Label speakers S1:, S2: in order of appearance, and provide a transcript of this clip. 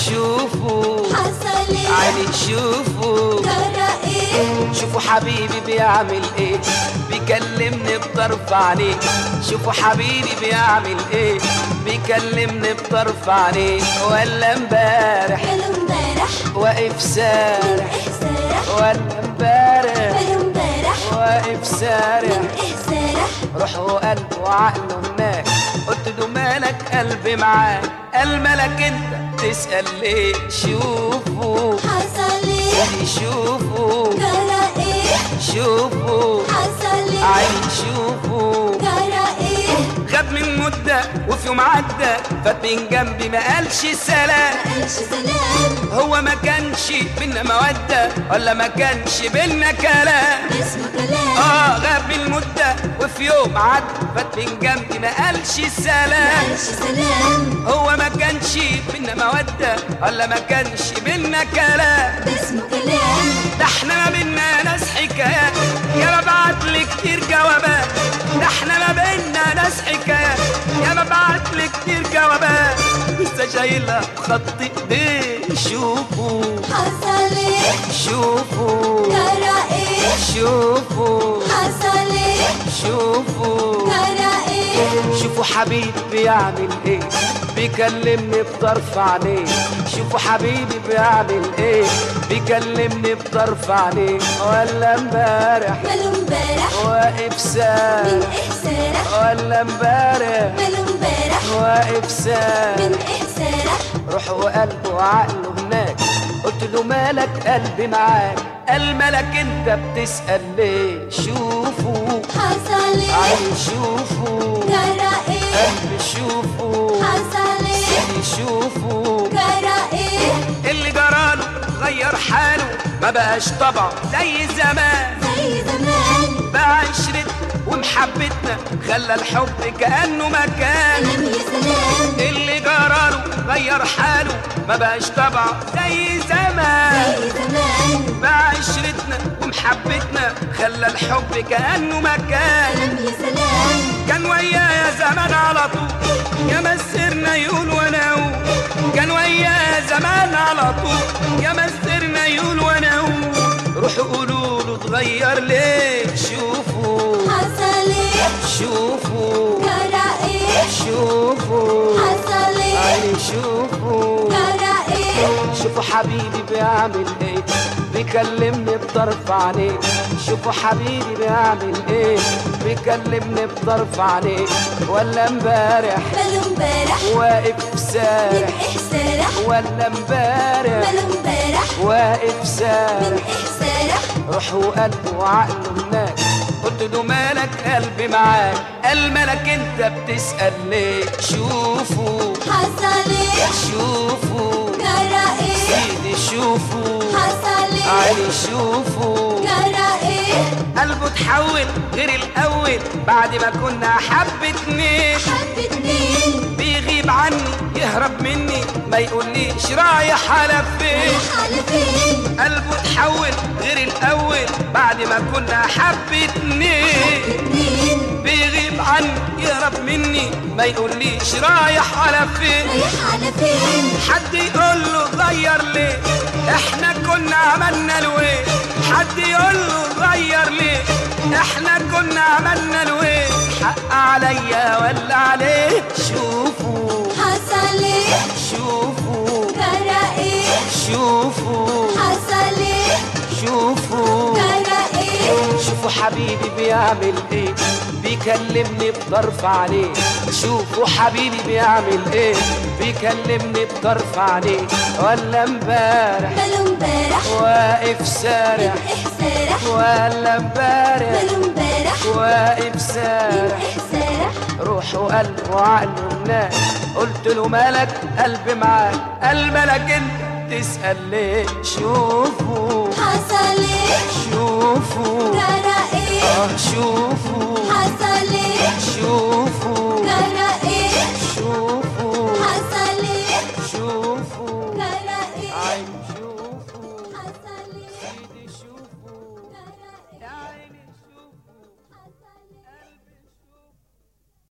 S1: شوفوا
S2: حصل ايه
S1: عيني شوفوا
S2: جرى ايه
S1: شوفوا حبيبي بيعمل ايه بيكلمني بطرف عينيه شوفوا حبيبي بيعمل ايه بيكلمني بطرف عينيه ولا امبارح
S2: ماله امبارح
S1: واقف
S2: من
S1: سارح
S2: ايه سارح
S1: ولا امبارح
S2: ماله امبارح
S1: واقف سارح
S2: من ايه سارح
S1: روحه وقلبه وعقله هناك قلت له مالك قلبي معاك قال مالك انت تسأل ليه شوفوا
S2: حصل ايه
S1: شوفوا
S2: جرى ايه
S1: شوفوا
S2: حصل ايه
S1: عين شوفوا
S2: جرى ايه
S1: غاب من مدة وفي يوم عدى فات من جنبي ما قالش سلام
S2: قالش سلام
S1: هو ما كانش بينا مودة ولا ما كانش بينا كلام
S2: اسمه كلام
S1: اه غاب من مدة وفي يوم عدى فات من جنبي ما قالش سلام
S2: قالش سلام
S1: هو ما كانش بينا مودة ولا ما كانش بينا كلام
S2: اسمه كلام
S1: ده احنا ما بينا ناس حكايات يا ببعت لي كتير جوابات ده احنا ما بينا ناس حكايات يا ببعت لي كتير جوابات لسه شايلها بخط ايديه شوفوا
S2: حصل ايه
S1: شوفوا
S2: جرى ايه
S1: شوفوا
S2: حصل ايه
S1: شوفوا
S2: جرى ايه
S1: شوفوا حبيبي بيعمل ايه بيكلمني بطرف عينيه شوفوا حبيبي بيعمل ايه بيكلمني بطرف عينيه ولا امبارح
S2: ماله امبارح
S1: واقف
S2: من
S1: سارح
S2: ايه سارح
S1: ولا امبارح
S2: ماله امبارح
S1: واقف
S2: من
S1: سارح
S2: ايه سارح
S1: روحه وقلبه وعقله هناك قلت له مالك قلبي معاك قال مالك انت بتسأل ليه شوفوا
S2: حصل ايه
S1: عين شوفوا
S2: جرى ايه
S1: قلبي شوفوا
S2: حصل ايه
S1: سيدي شوفوا
S2: جرى ايه
S1: اللي جراله غير حاله ما بقاش طبعه زي زمان
S2: زي زمان
S1: بقى عشرتنا ومحبتنا خلى الحب كأنه مكان
S2: سلام يا سلام
S1: اللي جراله غير حاله ما بقاش طبعه زي زمان
S2: زي زمان
S1: بقى عشرتنا ومحبتنا خلى الحب كأنه مكان
S2: سلام يا سلام
S1: كان ويايا زمان على طول يا مسرنا يقول وانا اقول كان ويايا زمان على طول يا مسرنا يقول وانا اقول روحوا قولوا له اتغير ليه شوفوا
S2: حصل ايه
S1: شوفوا
S2: جرى ايه
S1: شوفوا
S2: حصل ايه
S1: عيني شوفوا
S2: جرى ايه
S1: شوفوا حبيبي بيعمل ايه بيكلمني بطرف عينيه شوفوا حبيبي بيعمل ايه بيكلمني بطرف عينيه ولا امبارح
S2: ماله امبارح
S1: واقف
S2: من
S1: سارح
S2: ايه سارح
S1: ولا امبارح
S2: ماله امبارح
S1: واقف
S2: من
S1: سارح
S2: ايه سارح
S1: روحه وقلبه وعقله هناك قلت له مالك قلبي معاك قال مالك انت بتسأل ليه شوفوا
S2: حصل ايه
S1: شوفوا
S2: جرى ايه
S1: سيدي شوفوا
S2: حصل ايه
S1: عيني شوفوا
S2: جرى ايه
S1: قلبه اتحول غير الاول بعد ما كنا حبتني
S2: حب اتنين
S1: بيغيب عني يهرب مني ما يقوليش رايح على فين
S2: رايح على فين
S1: قلبه اتحول غير الاول بعد ما كنا حبتني
S2: اتنين
S1: بيغيب عني يهرب مني ما يقوليش رايح على فين
S2: رايح على فين
S1: حد يقول له غير ليه احنا كنا عملنا الوين حد يقول له غير ليه احنا كنا عملنا الوين حق عليا ولا عليه شوفوا
S2: حصل ايه
S1: شوفوا
S2: جرى ايه
S1: شوفوا
S2: حصل ايه
S1: شوفوا
S2: جرى ايه
S1: شوفوا حبيبي بيعمل ايه بيكلمني بطرف عليه شوفوا حبيبي بيعمل ايه بيكلمني بطرف عليه ولا امبارح
S2: ماله امبارح
S1: واقف
S2: من
S1: سارح
S2: ايه سارح
S1: ولا امبارح
S2: ماله امبارح
S1: واقف
S2: من
S1: سارح
S2: ايه سارح
S1: روحه وقلبه وعقله هناك قلت له مالك قلبي معاك قال مالك انت تسأل ليه شوفوا
S2: حصل ايه
S1: شوفوا